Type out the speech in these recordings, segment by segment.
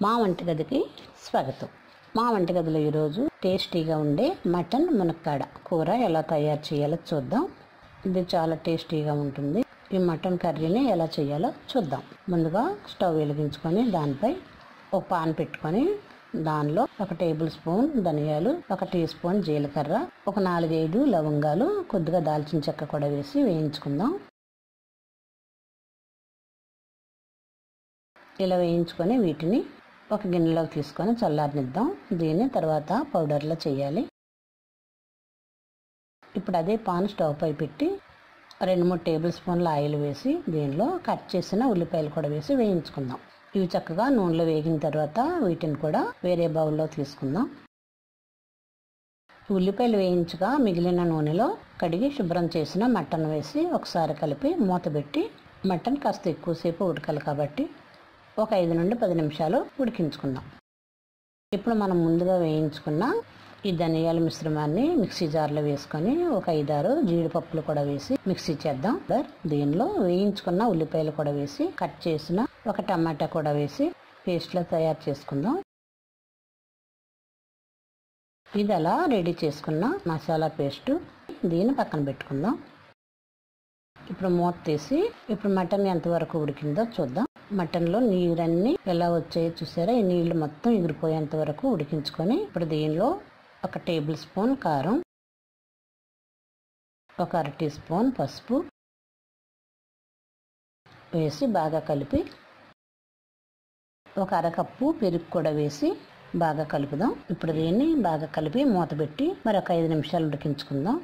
మా వంటగదికి స్వాగతం మా వంటగదిలో ఈరోజు టేస్టీగా ఉండే మటన్ మునక్కాడ కూర ఎలా తయారు చేయాలో చూద్దాం ఇది చాలా టేస్టీగా ఉంటుంది ఈ మటన్ కర్రీని ఎలా చేయాలో చూద్దాం ముందుగా స్టవ్ వెలిగించుకొని దానిపై ఒక పాన్ పెట్టుకొని దానిలో ఒక టేబుల్ స్పూన్ ధనియాలు ఒక టీ స్పూన్ జీలకర్ర ఒక నాలుగైదు లవంగాలు కొద్దిగా దాల్చిన చెక్క కూడా వేసి వేయించుకుందాం ఇలా వేయించుకొని వీటిని ఒక గిన్నెలోకి తీసుకొని చల్లారనిద్దాం దీన్ని తర్వాత పౌడర్లో చేయాలి ఇప్పుడు అదే పాన్ స్టవ్ పై పెట్టి రెండు మూడు టేబుల్ స్పూన్ల ఆయిల్ వేసి దీనిలో కట్ చేసిన ఉల్లిపాయలు కూడా వేసి వేయించుకుందాం ఇవి చక్కగా నూనెలో వేగిన తర్వాత వీటిని కూడా వేరే బౌల్లో తీసుకుందాం ఉల్లిపాయలు వేయించగా మిగిలిన నూనెలో కడిగి శుభ్రం చేసిన మటన్ వేసి ఒకసారి కలిపి మూత పెట్టి మటన్ కాస్త ఎక్కువసేపు ఉడకాలి కాబట్టి ఒక ఐదు నుండి పది నిమిషాలు ఉడికించుకుందాం ఇప్పుడు మనం ముందుగా వేయించుకున్న ఈ ధనియాల మిశ్రమాన్ని మిక్సీ జార్లో వేసుకొని ఒక ఐదారు జీడిపప్పులు కూడా వేసి మిక్సీ చేద్దాం దీనిలో వేయించుకున్న ఉల్లిపాయలు కూడా వేసి కట్ చేసిన ఒక టమాటా కూడా వేసి పేస్ట్లో తయారు చేసుకుందాం ఇది అలా రెడీ చేసుకున్న మసాలా పేస్ట్ దీన్ని పక్కన పెట్టుకుందాం ఇప్పుడు మూత తీసి ఇప్పుడు మటన్ ఎంతవరకు ఉడికిందో చూద్దాం మటన్లో నీరన్నీ ఎలా వచ్చాయో చూసారా ఈ నీళ్లు మొత్తం ఎగిరిపోయేంత వరకు ఉడికించుకొని ఇప్పుడు దీనిలో ఒక టేబుల్ స్పూన్ కారం ఒక అర టీ స్పూన్ పసుపు వేసి బాగా కలిపి ఒక అరకప్పు పెరుగు కూడా వేసి బాగా కలుపుదాం ఇప్పుడు దీన్ని బాగా కలిపి మూత పెట్టి మరొక ఐదు నిమిషాలు ఉడికించుకుందాం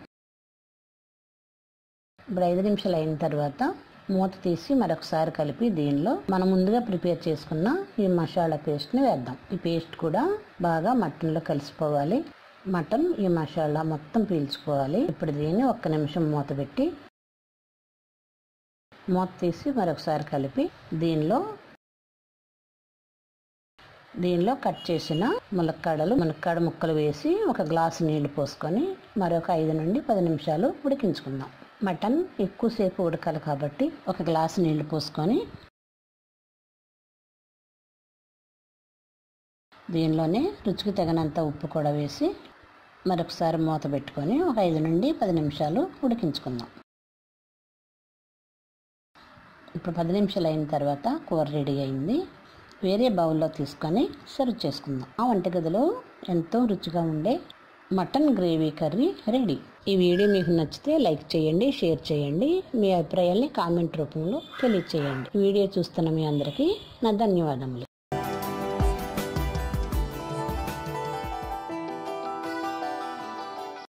ఇప్పుడు ఐదు నిమిషాలు అయిన తర్వాత మూత తీసి మరొకసారి కలిపి దీనిలో మనం ముందుగా ప్రిపేర్ చేసుకున్న ఈ మసాలా పేస్ట్ని వేద్దాం ఈ పేస్ట్ కూడా బాగా మటన్లో కలిసిపోవాలి మటన్ ఈ మసాలా మొత్తం పీల్చుకోవాలి ఇప్పుడు దీన్ని ఒక్క నిమిషం మూత పెట్టి మూత తీసి మరొకసారి కలిపి దీనిలో దీనిలో కట్ చేసిన ములక్కాడలు ములక్కాడ ముక్కలు వేసి ఒక గ్లాసు నీళ్లు పోసుకొని మరొక ఐదు నుండి పది నిమిషాలు ఉడికించుకుందాం మటన్ ఎక్కువసేపు ఉడకాలి కాబట్టి ఒక గ్లాసు నీళ్లు పోసుకొని దీనిలోనే రుచికి తగినంత ఉప్పు కూడా వేసి మరొకసారి మూత పెట్టుకొని ఒక ఐదు నుండి పది నిమిషాలు ఉడికించుకుందాం ఇప్పుడు పది నిమిషాలు అయిన తర్వాత కూర రెడీ అయింది వేరే బౌల్లో తీసుకొని సర్వ్ చేసుకుందాం ఆ వంటగదిలో ఎంతో రుచిగా ఉండే మటన్ గ్రేవీ కర్రీ రెడీ ఈ వీడియో మీకు నచ్చితే లైక్ చేయండి షేర్ చేయండి మీ అభిప్రాయాల్ని కామెంట్ రూపంలో తెలియచేయండి ఈ వీడియో చూస్తున్న మీ అందరికీ నా ధన్యవాదములు